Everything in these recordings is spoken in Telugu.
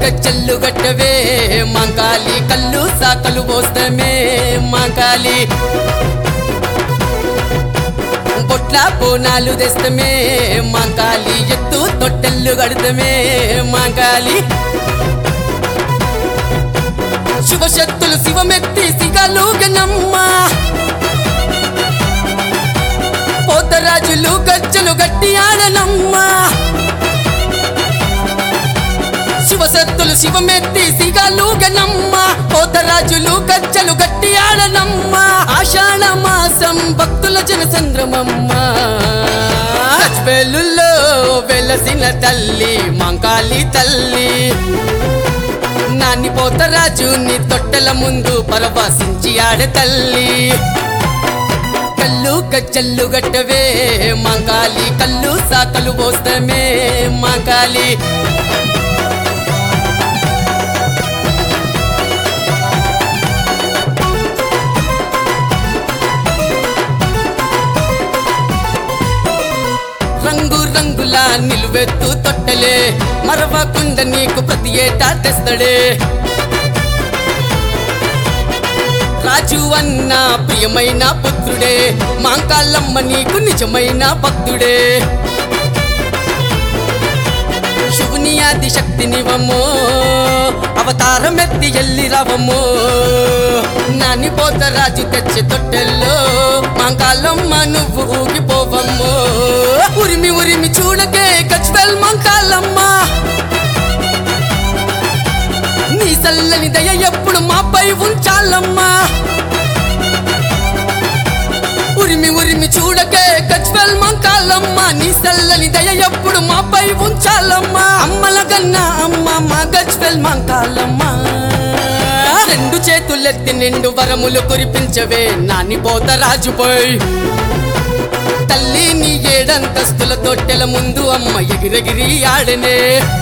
కచ్చల్లు గట్టవే మాంకాలి కళ్ళు సాకలు పోస్తమే మాంకాలి పొట్ల బోనాలు తెస్తమే మాంకాలి ఎత్తు తొట్టెల్లు గడతమే మాంకాలి శివశక్తులు శివమెత్తి సిగలుగనమ్మ పోతరాజులు గజ్జలు గట్టి ఆడనమ్మ శివశక్తులు శివమెత్తి సిగలుగనమ్మ పోతరాజులు గజ్జలు గట్టి ఆడనమ్మ ఆషాఢ మాసం భక్తుల జనసంద్రమమ్మ వెల్లుల్లో వెలసిన తల్లి మంకాలి తల్లి నాని పోతరాజు నీ తొట్టెల ముందు పరవశించి ఆడే తల్లి కళ్ళు కచ్చల్లు గట్టవే మాంకాలి కళ్ళు సాకలు పోస్తమే మాంకాలి రంగు రంగుల నిలువెత్తు తొట్టలే మరవకుండ నీకు ప్రతి ఏటా తెస్తడే రాజు అన్న ప్రియమైన పుత్రుడే మాంకాళ్ళమ్మ నీకు నిజమైన భక్తుడే శివుని ఆది శక్తినివమ్మో అవతారం ఎత్తి ఎల్లి రావమ్మో నాని పోత రాజు తెచ్చి తొట్టెల్లో మాంకాళ్ళమ్మ నువ్వు ఊగిపోవమ్మో ఉరిమి ఉరిమి చూడకే గజ్వెల్ మాంకాళ్ళమ్మ నీ చల్లని దయ ఎప్పుడు మాపై ఉంచాలమ్మా ఉరిమి ఉరిమి చూడకే గజ్వెల్ మంకాలమ్మ నీ చల్లని దయ ఎప్పుడు మాపై ఉంచాలమ్మా అమ్మల కన్నా అమ్మ మా గజ్వెల్ మంకాలమ్మ రెండు చేతులెత్తి నిండు వరములు కురిపించవే నాని పోత రాజుపై తల్లి నీ ఏడంతస్తుల తొట్టెల ముందు అమ్మ ఎగిరెగిరి ఆడనే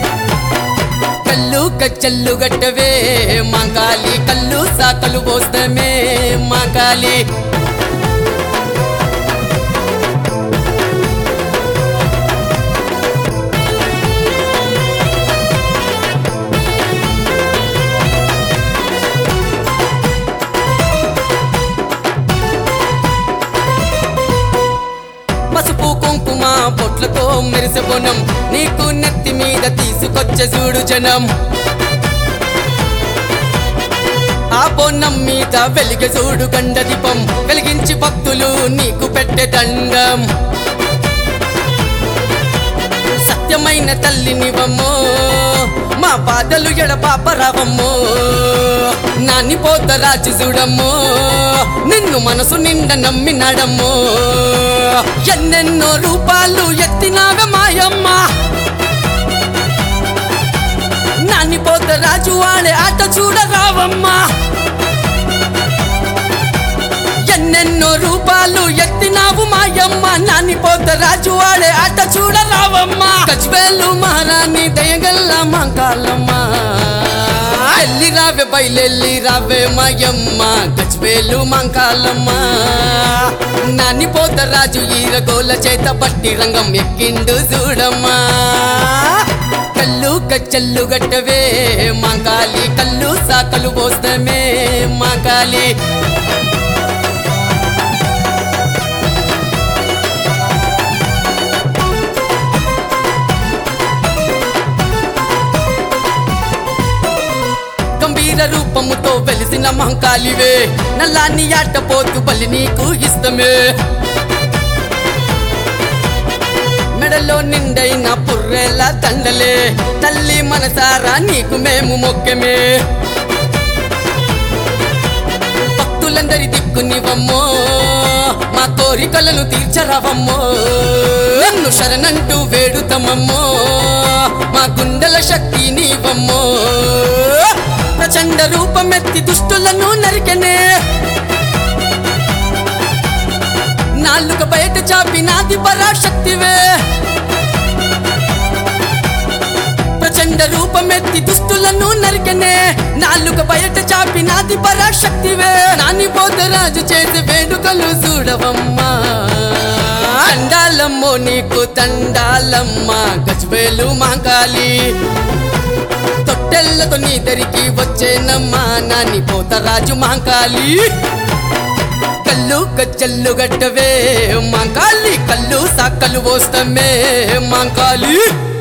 కళ్ళు కచ్చల్లు గట్టవే మాంకాలి కళ్ళు సాకలు పోస్తమే మాంకాలి పసుపు కుంకుమ బొట్లతో మెరిసే బొనం నీకు నెత్తి మీద తీసుకొచ్చే చూడు జనం ఆ బొన్నం మీద వెలిగ చూడు గండ దీపం వెలిగించి భక్తులు నీకు పెట్టే దండం సత్యమైన తల్లినివమ్మో మా బాధలు ఎడపాపరావమ్మో నాని పోత రాజు చూడమ్మో నిన్ను మనసు నిండ నమ్మినాడమ్మో ఎన్నెన్నో రూపాలు ఎత్తినావే మాయమ్మ నాని పోత రాజు వాడే ఆట చూడరావమ్మా ఎన్నెన్నో రూపాలు ఎత్తినావు మాయమ్మ నాని పోత రాజు వాడే ఆట చూడరావమ్మా గజ్వేలు మహారాణి దయగల్ల మంకాలమ్మ ఎల్లి రావే బయలెల్లి రావే మాయమ్మ గజ్వేలు మంకాలమ్మ నాని పోత రాజు ఈరగోల చేత పట్టి రంగం ఎక్కిండు చూడమ్మా కళ్ళు కచ్చల్లు గట్టవే మాంకాలి కళ్ళు సాకలు పోస్తమే మాంకాలి గంభీర రూపముతో వెలిసిన మహంకాలివే నల్లాని ఆట పోతు బలి నీకు ఇష్టమే మెడలో నిండైన పుర్రెల దండలే తల్లి మనసారా నీకు మేము మొక్కమే భక్తులందరి దిక్కునివమ్మో మా కోరికలను తీర్చరావమ్మో నన్ను శరణంటూ వేడుతమమ్మో మా గుండెల శక్తి నీవమ్మో ప్రచండ రూపమెత్తి దుష్టులను నరికనే నాలుక బయట చాపి నాది పరాశక్తివే ప్రచండ రూపమెత్తి దుస్తులను నరికనే నాలుక బయట చాపి నాది పరాశక్తివే నాని పోతరాజు చేసే వేడుకలు చూడవమ్మా తండాలమ్మో నీకు తండాలమ్మ గజ్వేలు మాంకాలి తొట్ట పొట్టెళ్లతో నీ దరికి వచ్చేనమ్మా నాని పోతరాజు మాంకాలి కళ్ళు గజ్జల్లు గట్టవే మాంకాలి కళ్ళు సాకలు పోస్తామే మాంకాలి